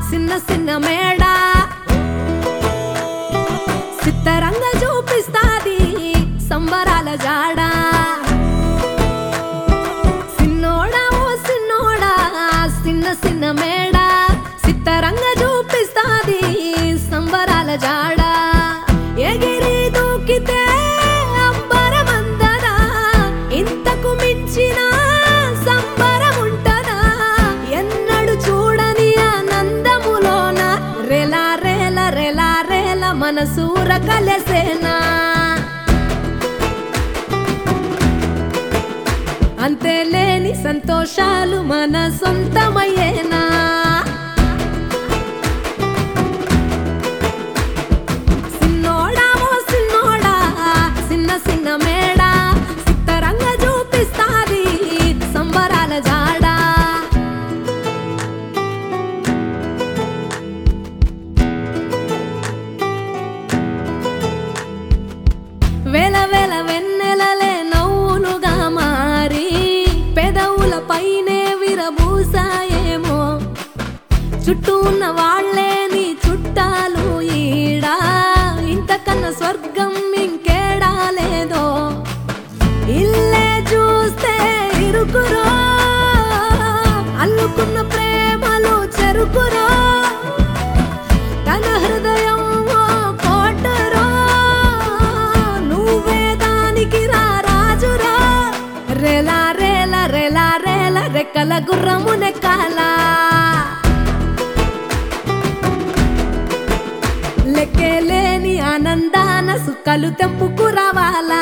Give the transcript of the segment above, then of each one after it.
చిన్న చిన్న మేడ సిత్తరంగ చూపిస్తాది సంబరాల జాడ సిన్నోడా ఓ సిన్నోడా చిన్న చిన్న మేడ సిత్తరంగ చూపిస్తాది సంబరాల జాడ ఎగిరి దూకితే అంబరమందదా ఇంతకు మించిన సంబరం ఉంటదా ఎన్నడు చూడని ఆనందములోన రెలా రేల రెలా రేల మనసూర కలసేనా అంతే లేని సంతోషాలు మన సొంతమయ్యేనా సిన్నోడా ఓ సిన్నోడా చిన్న చిన్న మేడ సిత్తరంగ చూపిస్తాది సంబరాల జాడా వేల వేల వెన్నెలలే నవ్వులుగా మారి పెదవుల పైనే విరబూసాయేమో చుట్టూ ఉన్న వాళ్ళే నీ చుట్టాలు ఈడా ఇంతకన్నా స్వర్గం ఇంకేడా లేదో ఇల్లే చూస్తే ఇరుకురో అల్లుకున్న ప్రేమలు చెరుకురో తన హృదయం ఓ కోటరో నువ్వే దానికి రా రాజురా రేలా రేల రేలా రేల రెక్కల గుర్రము నెక్కాలా లెక్కలేని ఆనందాన సుక్కలు తెంపుకు రావాలా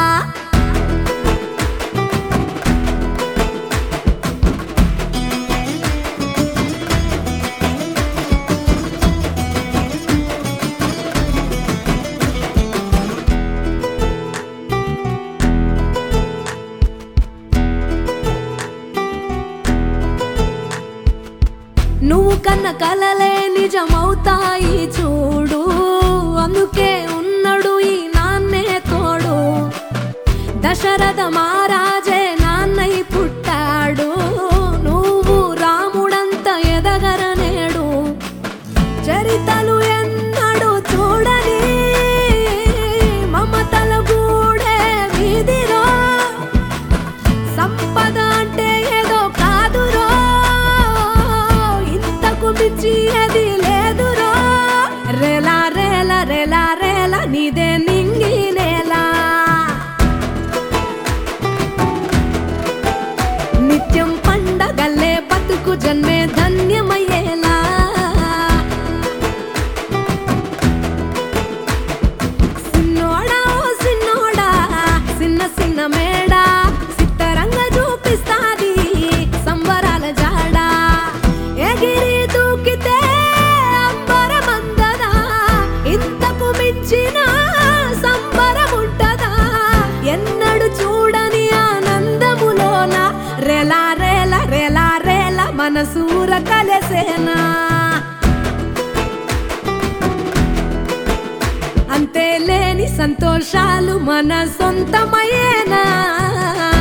నువ్వు కన్న కలలే నిజమవుతాయి చూడు అందుకే ఉన్నడు ఈ నాన్నే తోడు దశరథ మహారాజే నాన్నై పుట్టాడు నువ్వు రాముడంత ఎదగరనేడు చరితలు ఎన్నడు చూడని మమతల గూడే వీధిలో సంపద అంటే ఏదో కాదురో ఇంతకు మించి అది లేదురో రేలా రేల రేలా రేల నీదే నింగి నేలా నిత్యం పండగల్లే బతుకు జన్మే ధన్యమయ్యేలా సిన్నోడా ఓ సిన్నోడా చిన్న చిన్న మేడ సిత్తరంగ చూపిస్తాది సంబరాల జాడ ఎగిరి దూకితే అంబరమందదా ఇంతకు మించిన సంబరం ఉంటదా ఎన్నడు చూడని ఆనందములోన రెలా రేల రెలా రేల మనసూర కలసేనా అంతే లేని సంతోషాలు మన సొంతమయ్యేనా